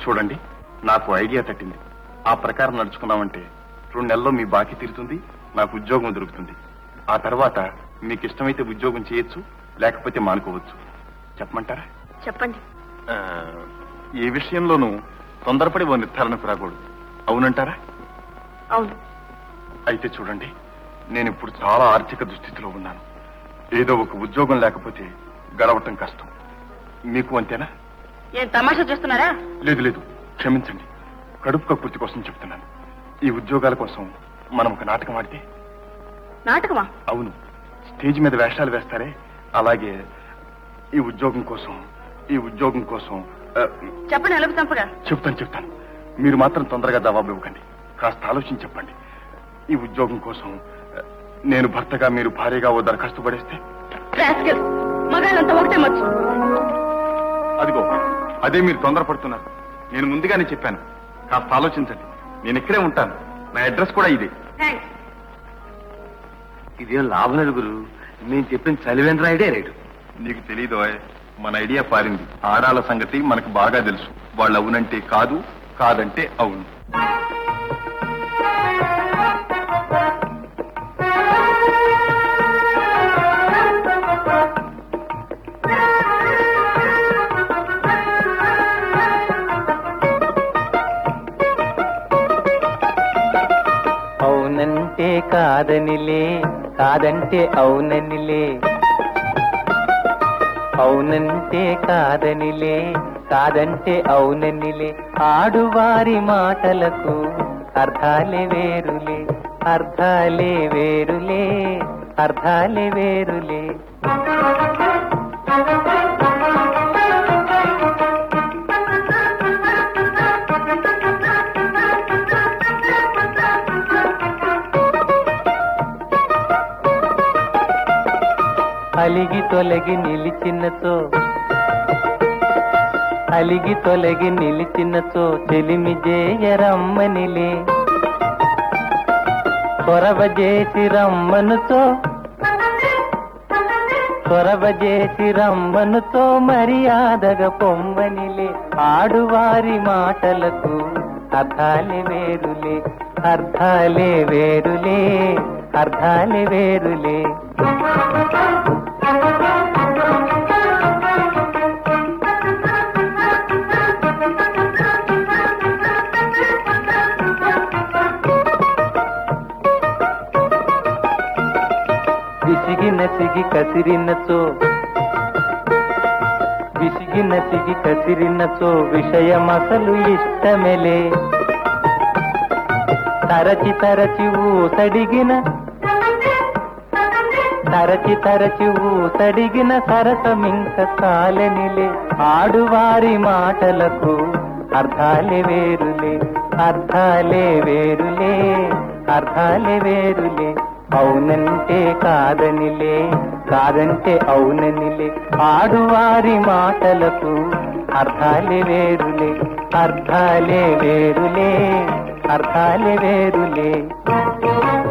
చూడండి నాకు ఐడియా తట్టింది ఆ ప్రకారం నడుచుకున్నామంటే రెండు నెలల్లో మీ బాకీ తీరుతుంది నాకు ఉద్యోగం దొరుకుతుంది ఆ తర్వాత మీకు ఇష్టమైతే ఉద్యోగం చేయొచ్చు లేకపోతే మానుకోవచ్చు చెప్పమంటారా చెప్పండి ఆ, ఏ విషయంలోనూ తొందరపడి ఓ నిర్ధారణకు రాకూడదు అవునంటారా అవును అయితే చూడండి నేను ఇప్పుడు చాలా ఆర్థిక దుస్థితిలో ఉన్నాను ఏదో ఒక ఉద్యోగం లేకపోతే గడవటం కష్టం మీకు అంతేనా ఏం తమాషా చేస్తున్నారా లేదు లేదు క్షమించండి కడుపు కక్కుర్తి కోసం చెప్తున్నాను ఈ ఉద్యోగాల కోసం మనం ఒక నాటకం ఆడితే నాటకమా అవును స్టేజ్ మీద వేషాలు వేస్తారే అలాగే ఈ ఉద్యోగం కోసం ఈ ఉద్యోగం కోసం ఆ, చెప్పండి ఎలుగు చంపగా చెప్తాను చెప్తాను మీరు మాత్రం తొందరగా జవాబు ఇవ్వకండి కాస్త ఆలోచించి చెప్పండి ఈ ఉద్యోగం కోసం ఆ, నేను భర్తగా మీరు భార్యగా ఓ దరఖాస్తు పడేస్తే రాస్కెల్ మగాళ్ళంతా ఒకటే మచ్చు అదిగో అదే మీరు తొందరపడుతున్నారు నేను ముందుగానే చెప్పాను కాస్త ఆలోచించండి నేను ఇక్కడే ఉంటాను నా అడ్రస్ కూడా ఇదే థ్యాంక్స్ ఇదేం లాభం లేదు గురు నేను చెప్పిన చలివేంద్ర ఐడియా రేటు నీకు తెలీదు మన ఐడియా పారింది ఆడాల సంగతి మనకు బాగా తెలుసు వాళ్ళు అవునంటే కాదు కాదంటే అవును అవునంటే కాదనిలే కాదంటే అవుననిలే అవునంటే కాదనిలే కాదంటే అవుననిలే ఆడువారి మాటలకు అర్థాలే వేరులే అర్థాలే వేరులే అర్థాలే వేరులే అలిగి తొలగి నిలిచినచో అలిగి తొలగి నిలిచినచో చెలిమి జేయరమ్మనిలే చొరవ చేసి రమ్మనుతో చొరవ చేసి రమ్మనుతో మర్యాదగా పొమ్మనిలే ఆడువారి మాటలకు అర్థాలే వేరులే అర్థాలే వేరులే అర్థాలే వేరులే విసిగి నసిగి కసిరినచో విసిగి నసిగి కసిరినచో విషయమసలు ఇష్టమెలే తరచి తరచి ఊసడిగిన తరచి తరచి ఊసడిగిన సరసమింక కాలనిలే ఆడువారి మాటలకు అర్థాలే వేరులే అర్థాలే వేరులే అర్థాలే వేరులే అవునంటే కాదనిలే కాదంటే అవుననిలే ఆడువారి మాటలకు అర్థాలే వేరులే అర్థాలే వేరులే అర్థాలే వేరులే